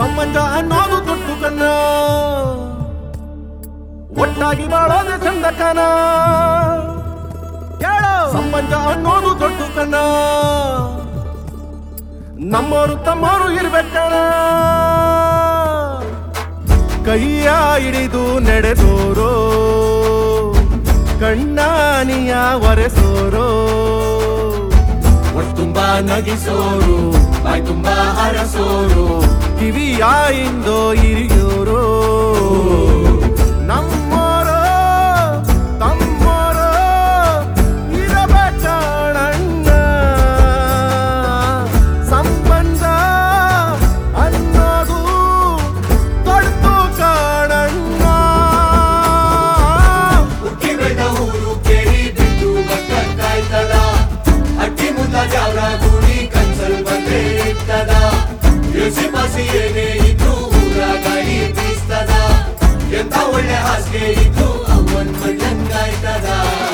ಸಂಬಂಧ ಅನ್ನೋದು ದುಡ್ಡು ಕನ್ನ ಒಟ್ಟಾಗಿ ಬಾಳೋದೆ ಚಂದ ಕನ ಕೇಳೋ ಸಂಬಂಧ ಅನ್ನೋದು ದೊಡ್ಡ ಕಣ ನಮ್ಮೋರು ತಮ್ಮೋರು ಇರ್ಬೇಕಣ ಕೈಯ ಹಿಡಿದು ನಡೆದೋರೋ ಕಣ್ಣಾನಿಯ ಒರೆಸೋರೋ ತುಂಬಾ ನಗಿಸೋರು ಬಾಯ್ ತುಂಬಾ ಹರಸೋರು ಕಿವಿಯ ಇಂದೋ ಹಿರಿಯೋರೋ ನಮ್ಮೋರೋ ತಮ್ಮೋರೋ ಇರಬೇಕಣ್ಣ ಸಂಬಂಧ ಅನ್ನೋದು ದೊಡ್ಡ ಕಾಣಣ್ಣ ಉಕ್ಕಿ ಬೆಳೆದ ಊರು ಕೇಳಿ ಬಿದ್ದು ಮಕ್ಕ ಕಾಯ್ತದ ಅಟ್ಟಿ ಮುದ್ದ ಜಾವ್ರ ಗುಡಿ ಕನ್ಸಲ್ ಬಂದ್ರೆ ಇರ್ತದ ಎಸಿ ಪಾಸಿ ಏನೇ ಇದ್ದು ಊರ ಗಾಡಿ ಬೀಸ್ತದ ಎಂತ ಒಳ್ಳೆ ಹಾಸಿಗೆ ಇದ್ದು ಅವನ್ ಮಣ್ಣಂಗಾಯ್ತದ